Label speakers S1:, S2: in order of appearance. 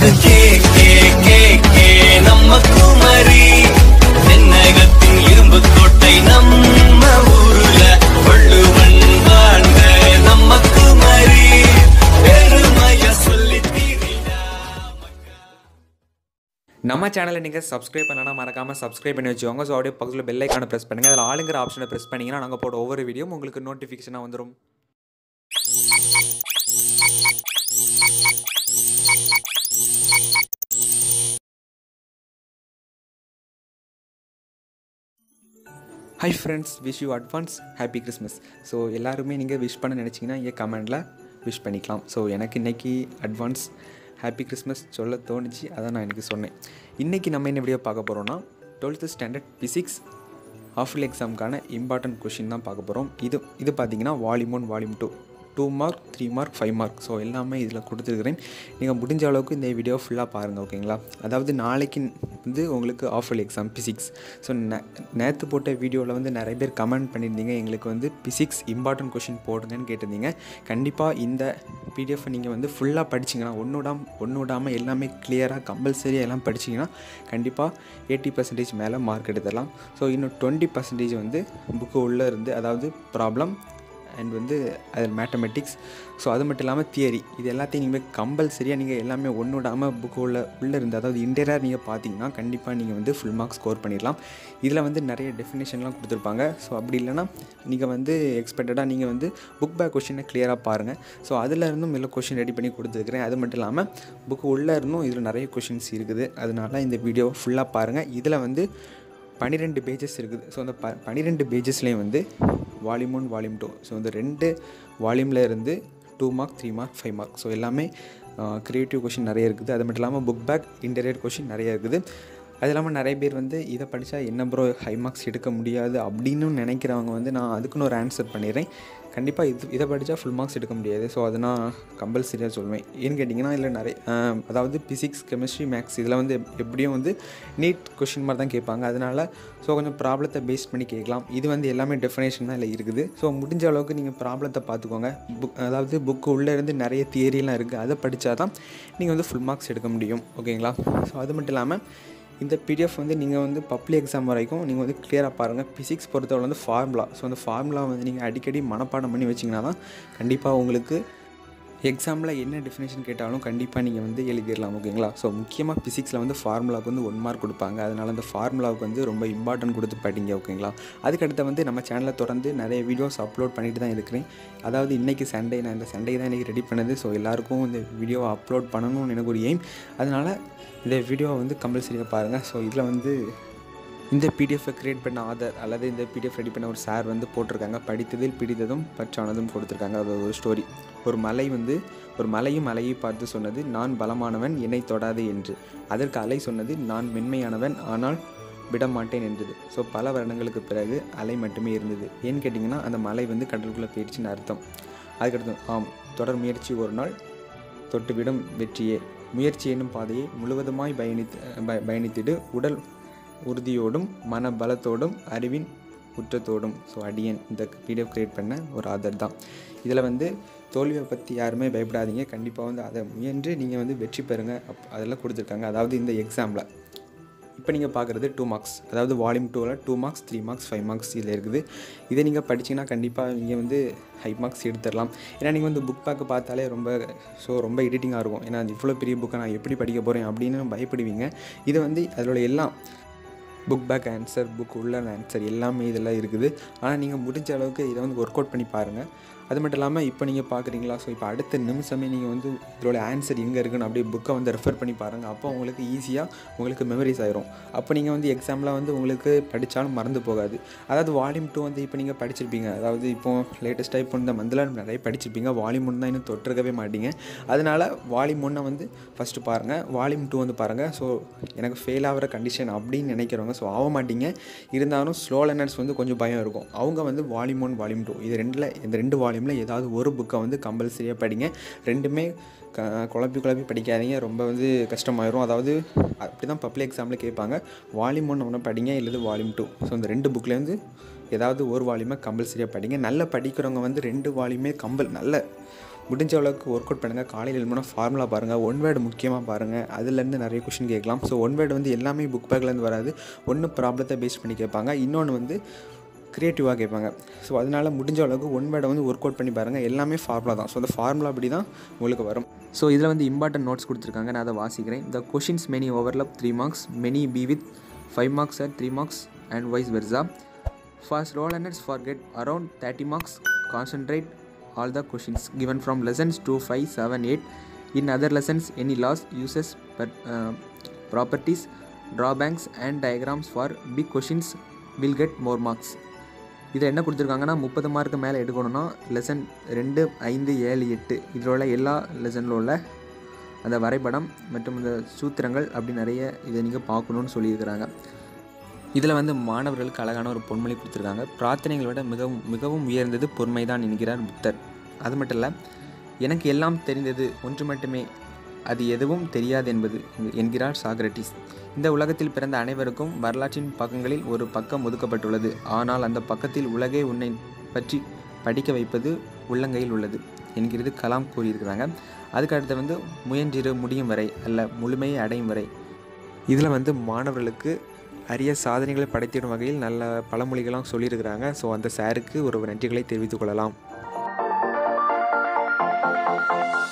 S1: பாட்டு K K K K நம்ம குமரி தென்னகத்தின் இரும்பு கோட்டை நம்ம ஊருல வள்ளுவன் வாழ்ந்த நம்ம குமரி பெருமைய சொல்லி தீரிடா
S2: நம்ம சேனலை நீங்கள் சப்ஸ்கிரைப் பண்ணலன்னா மறக்காமல் சப்ஸ்கிரைப் பண்ணி வச்சுக்கோங்க ஸோ அப்படியே பக்கத்தில் பெல் ஐக்கானை ப்ரெஸ் பண்ணுங்கள் அதில் ஆளுங்கிற ஆப்ஷனை ப்ரெஸ் பண்ணிங்கன்னா நாங்கள் போட ஒவ்வொரு வீடியோ உங்களுக்கு நோட்டிஃபிகேஷனாக வந்துடும் hi friends wish you advance happy Christmas so எல்லாருமே நீங்கள் விஷ் பண்ண நினச்சிங்கன்னா இங்கே கமெண்டில் விஷ் பண்ணிக்கலாம் ஸோ எனக்கு இன்றைக்கி அட்வான்ஸ் ஹாப்பி கிறிஸ்மஸ் சொல்ல தோணுச்சு அதான் நான் எனக்கு சொன்னேன் இன்றைக்கி நம்ம என்ன வீடியோ பார்க்க போகிறோம்னா டுவெல்த்து ஸ்டாண்டர்ட் ஃபிசிக்ஸ் ஆஃபில் எக்ஸாமுக்கான இம்பார்ட்டன்ட் கொஷின் தான் பார்க்க போகிறோம் இது இது பார்த்தீங்கன்னா volume one volume two two mark three mark five mark so எல்லாமே இதில் கொடுத்துருக்குறேன் நீங்கள் முடிஞ்ச அளவுக்கு இந்த வீடியோ ஃபுல்லாக பாருங்கள் ஓகேங்களா அதாவது நாளைக்கு வந்து உங்களுக்கு ஆஃபல் எக்ஸாம் பிசிக்ஸ் ஸோ நேற்று போட்ட வீடியோவில் வந்து நிறைய பேர் கமெண்ட் பண்ணியிருந்தீங்க எங்களுக்கு வந்து பிசிக்ஸ் இம்பார்ட்டன்ட் கொஷின் போடுங்கன்னு கேட்டிருந்தீங்க கண்டிப்பாக இந்த பிடிஎஃப் நீங்கள் வந்து ஃபுல்லாக படிச்சிங்கன்னா ஒன்று விடாம ஒன்று விடாமல் எல்லாமே கிளியராக கம்பல்சரியாக எல்லாம் படிச்சிங்கன்னா கண்டிப்பாக எயிட்டி பர்சன்டேஜ் மேலே மார்க் எடுத்துடலாம் ஸோ இன்னும் டுவெண்ட்டி பர்சன்டேஜ் வந்து புக்கு உள்ளே இருந்து அதாவது ப்ராப்ளம் அண்ட் வந்து அது மேத்தமெட்டிக்ஸ் ஸோ அது மட்டும் இல்லாமல் தியரி இது எல்லாத்தையும் நீங்கள் கம்பல்சரியாக நீங்கள் எல்லாமே ஒன்று விடாமல் புக்கு உள்ள உள்ளே இருந்து அதாவது இன்டீரியராக நீங்கள் பார்த்தீங்கன்னா கண்டிப்பாக நீங்கள் வந்து ஃபுல் மார்க் ஸ்கோர் பண்ணிடலாம் இதில் வந்து நிறைய டெஃபினேஷன்லாம் கொடுத்துருப்பாங்க ஸோ அப்படி இல்லைன்னா நீங்கள் வந்து எக்ஸ்பெக்டடாக நீங்கள் வந்து புக் பேக் கொஷினை கிளியராக பாருங்கள் ஸோ அதில் இருந்தும் இல்லை கொஷின் ரெடி பண்ணி கொடுத்துருக்குறேன் அது மட்டும் இல்லாமல் புக்கு உள்ளே இருந்தும் இதில் நிறைய கொஷின்ஸ் இருக்குது அதனால இந்த வீடியோ ஃபுல்லாக பாருங்கள் இதில் வந்து பன்னிரெண்டு பேஜஸ் இருக்குது ஸோ அந்த ப பன்னிரெண்டு பேஜஸ்லேயும் வந்து volume one volume two so இந்த ரெண்டு வால்யூமில் இருந்து two mark three mark five mark so எல்லாமே க்ரியேட்டிவ் கொஷின் நிறைய இருக்குது அது மட்டும் இல்லாமல் புக் பேக் இன்டீரியர் கொஷின் நிறைய இருக்குது அது இல்லாமல் நிறைய பேர் வந்து இதை படித்தா என்ன ப்ரோ ஹை மார்க்ஸ் எடுக்க முடியாது அப்படின்னு நினைக்கிறவங்க வந்து நான் அதுக்குன்னு ஒரு ஆன்சர் பண்ணிடுறேன் கண்டிப்பாக இது இதை படித்தா ஃபுல் மார்க்ஸ் எடுக்க முடியாது ஸோ அதை நான் கம்பல்சரியாக சொல்லுவேன் ஏன்னு கேட்டிங்கன்னா இல்லை நிறைய ஆஹ், அதாவது பிசிக்ஸ் கெமிஸ்ட்ரி மேக்ஸ் இதில் வந்து எப்- எப்படியும் வந்து நீட் கொஷின் மாதிரி தான் கேட்பாங்க அதனால ஸோ கொஞ்சம் ப்ராப்ளத்தை பேஸ் பண்ணி கேட்கலாம் இது வந்து எல்லாமே டெஃபினேஷன் தான் இதில் இருக்குது ஸோ முடிஞ்ச அளவுக்கு நீங்கள் ப்ராப்ளத்தை பார்த்துக்கோங்க புக் அதாவது புக்கு உள்ளே இருந்து நிறைய தியரிலாம் இருக்குது அதை படித்தா தான் நீங்கள் வந்து ஃபுல் மார்க்ஸ் எடுக்க முடியும் ஓகேங்களா ஸோ அது மட்டும் இல்லாமல் இந்த பிடிஎஃப் வந்து நீங்கள் வந்து பப்ளிக் எக்ஸாம் வரைக்கும் நீங்கள் வந்து கிளியராக பாருங்கள் ஃபிசிக்ஸ் பொறுத்தவரை வந்து ஃபார்முலா ஸோ அந்த ஃபார்முலா வந்து நீங்கள் அடிக்கடி மனப்பாடம் பண்ணி வச்சிங்கன்னா தான் கண்டிப்பாக உங்களுக்கு எக்ஸாமில் என்ன டெஃபினேஷன் கேட்டாலும் கண்டிப்பாக நீங்கள் வந்து எழுதிடலாம் ஓகேங்களா ஸோ முக்கியமாக ஃபிசிக்ஸில் வந்து ஃபார்முலாவுக்கு வந்து ஒன் மார்க் கொடுப்பாங்க அதனால் அந்த ஃபார்முலாவுக்கு வந்து ரொம்ப இம்பார்ட்டன்ட் கொடுத்து படிங்க ஓகேங்களா அதுக்கடுத்து வந்து நம்ம சேனலில் தொடர்ந்து நிறைய வீடியோஸ் அப்லோட் பண்ணிட்டு தான் இருக்கிறேன் அதாவது இன்றைக்கி சண்டே நான் இந்த சண்டே தான் இன்றைக்கி ரெடி பண்ணது ஸோ எல்லாருக்கும் இந்த வீடியோவை அப்லோட் பண்ணணும்னு எனக்கு ஒரு எய்ம் அதனால் இந்த வீடியோவை வந்து கம்பல்சரியாக பாருங்கள் ஸோ இதில் வந்து இந்த பிடிஎஃபை கிரியேட் பண்ண ஆதர் அல்லது இந்த பிடிஎஃப் ரெடி பண்ண ஒரு சார் வந்து போட்டிருக்காங்க படித்ததில் பிடித்ததும் பற்றானதும் கொடுத்துருக்காங்க அது ஒரு ஸ்டோரி ஒரு மலை வந்து ஒரு மலையும் மலையை பார்த்து சொன்னது நான் பலமானவன் என்னை தொடாது என்று அதற்கு அலை சொன்னது நான் மென்மையானவன் ஆனால் விடமாட்டேன் என்றது ஸோ பல வருடங்களுக்கு பிறகு அலை மட்டுமே இருந்தது ஏன்னு கேட்டிங்கன்னா அந்த மலை வந்து கடலுக்குள்ளே போயிடுச்சுன்னு அர்த்தம் அதுக்கடுத்து ஆம் தொடர் முயற்சி ஒரு நாள் தொட்டுவிடும் வெற்றியே முயற்சி என்னும் பாதையை முழுவதுமாய் பயணித்து ப- பயணித்திடு உடல் உறுதியோடும் மன பலத்தோடும் அறிவின் குற்றத்தோடும் ஸோ அடியன் இந்த பிடிஎஃப் கிரியேட் பண்ண ஒரு ஆதர் தான் இதில் வந்து தோல்வியை பற்றி யாருமே பயப்படாதீங்க கண்டிப்பாக வந்து அதை முயன்று நீங்கள் வந்து வெற்றி பெறுங்க அப் அதெல்லாம் கொடுத்துருக்காங்க அதாவது இந்த எக்ஸாமில் இப்போ நீங்கள் பார்க்குறது டூ மார்க்ஸ் அதாவது வால்யூம் டூவில் two marks three marks five marks இதில் இருக்குது இதை நீங்கள் படிச்சீங்கன்னா கண்டிப்பாக நீங்கள் வந்து ஹை மார்க்ஸ் எடுத்துடலாம் ஏன்னா நீங்கள் வந்து புக் பேக்கு பார்த்தாலே ரொம்ப ஸோ ரொம்ப எடிட்டிங்காக இருக்கும் ஏன்னா அது இவ்வளோ பெரிய புக்கை நான் எப்படி படிக்க போகிறேன் அப்படின்னு பயப்படுவீங்க இது வந்து அதோட எல்லாம் புக் பேக் ஆன்சர் புக் உள்ள ஆன்சர் எல்லாமே இதெல்லாம் இருக்குது ஆனால் நீங்கள் முடிஞ்ச அளவுக்கு இதை வந்து ஒர்க் அவுட் பண்ணி பாருங்கள் அது மட்டும் இல்லாமல் இப்போ நீங்கள் பார்க்குறீங்களா ஸோ இப்போ அடுத்த நிமிஷமே நீங்கள் வந்து இதோட ஆன்சர் எங்கே இருக்குன்னு அப்படியே புக்கை வந்து ரெஃபர் பண்ணி பாருங்கள் அப்போ உங்களுக்கு ஈஸியாக உங்களுக்கு மெமரிஸ் ஆயிரும் அப்போ நீங்கள் வந்து எக்ஸாமில் வந்து உங்களுக்கு படித்தாலும் மறந்து போகாது அதாவது வால்யூம் டூ வந்து இப்போ நீங்கள் படிச்சிருப்பீங்க அதாவது இப்போ லேட்டஸ்ட்டாக இப்போ இந்த மந்தில் நிறைய படிச்சிருப்பீங்க வால்யூம் ஒன் தான் இன்னும் தொட்டிருக்கவே மாட்டீங்க அதனால் வால்யூம் ஒன்னை வந்து ஃபஸ்ட்டு பாருங்கள் வால்யூம் டூ வந்து பாருங்கள் ஸோ எனக்கு ஃபெயில் ஆகிற கண்டிஷன் அப்படின்னு நினைக்கிறவங்க ஸோ ஆக மாட்டீங்க இருந்தாலும் ஸ்லோ லேர்னர்ஸ் வந்து கொஞ்சம் பயம் இருக்கும் அவங்க வந்து வால்யூம் ஒன் வால்யூம் டூ இது ரெண்டில் இந்த ரெண்டு வால்யூமில் ஏதாவது ஒரு புக்கை வந்து கம்பல்சரியாக படிங்க ரெண்டுமே க குழப்பி குழப்பி படிக்காதீங்க ரொம்ப வந்து கஷ்டமாயிரும் அதாவது அப்படி தான் பப்ளிக் எக்ஸாமில் கேட்பாங்க வால்யூம் ஒன் ஒன்று படிங்க இல்லது வால்யூம் டூ ஸோ இந்த ரெண்டு புக்லேருந்து ஏதாவது ஒரு வால்யூமை கம்பல்சரியாக படிங்க நல்ல படிக்கிறவங்க வந்து ரெண்டு வால்யூமே கம்பல் நல்ல முடிஞ்ச அளவுக்கு ஒர்க் அவுட் பண்ணுங்கள் காலையில் எழுமனா ஃபார்முலா பாருங்கள் ஒன் வேர்டு முக்கியமாக பாருங்கள் அதுலேருந்து நிறைய கொஷின் கேட்கலாம் ஸோ ஒன் வேர்டு வந்து எல்லாமே புக் பேக்லேருந்து வராது ஒன்று ப்ராப்ளத்தை பேஸ் பண்ணி கேட்பாங்க இன்னொன்று வந்து க்ரியேட்டிவாக கேட்பாங்க ஸோ அதனால் முடிஞ்ச அளவுக்கு ஒன் வேர்டை வந்து ஒர்க் அவுட் பண்ணி பாருங்கள் எல்லாமே ஃபார்முலா தான் ஸோ அந்த ஃபார்முலா அப்படி தான் உங்களுக்கு வரும் ஸோ இதில் வந்து இம்பார்ட்டன்ட் நோட்ஸ் கொடுத்துருக்காங்க நான் அதை வாசிக்கிறேன் the questions many overlap three marks many be with five marks or three marks and vice versa for slow learners forget around 30 marks concentrate all the questions given from lessons 2 5 7 8 in other lessons any laws uses per, uh, properties drawbacks and diagrams for big questions will get more marks இதில் என்ன கொடுத்துருக்காங்கன்னா முப்பது mark மேலே எடுக்கணும்னா lesson ரெண்டு ஐந்து ஏழு எட்டு இதில் உள்ள எல்லா லெசனில் உள்ள அந்த வரைபடம் மற்றும் இந்த சூத்திரங்கள் அப்படி நிறைய இதை நீங்கள் பார்க்கணுன்னு சொல்லியிருக்கிறாங்க இதில் வந்து மாணவர்களுக்கு அழகான ஒரு பொன்மொழி கொடுத்துருக்காங்க பிரார்த்தனைகளை விட மிகவும் மிகவும் உயர்ந்தது பொறுமைதான் என்கிறார் புத்தர் அது மட்டும் இல்லை எனக்கு எல்லாம் தெரிந்தது ஒன்று மட்டுமே அது எதுவும் தெரியாது என்பது என்கிறார் சாக்ரட்டிஸ் இந்த உலகத்தில் பிறந்த அனைவருக்கும் வரலாற்றின் பக்கங்களில் ஒரு பக்கம் ஒதுக்கப்பட்டுள்ளது ஆனால் அந்த பக்கத்தில் உலகே உன்னை பற்றி படிக்க வைப்பது உள்ளங்கையில் உள்ளது என்கிறது கலாம் கூறியிருக்கிறாங்க அதுக்கு அடுத்து வந்து முயன்றிரு முடியும் வரை அல்ல முழுமையை அடையும் வரை இதில் வந்து மாணவர்களுக்கு அரிய சாதனைகளை படைத்திடும் வகையில் நல்ல பழமொழிகளாம் சொல்லியிருக்கிறாங்க ஸோ அந்த சாருக்கு ஒரு நன்றிகளை தெரிவித்துக் கொள்ளலாம்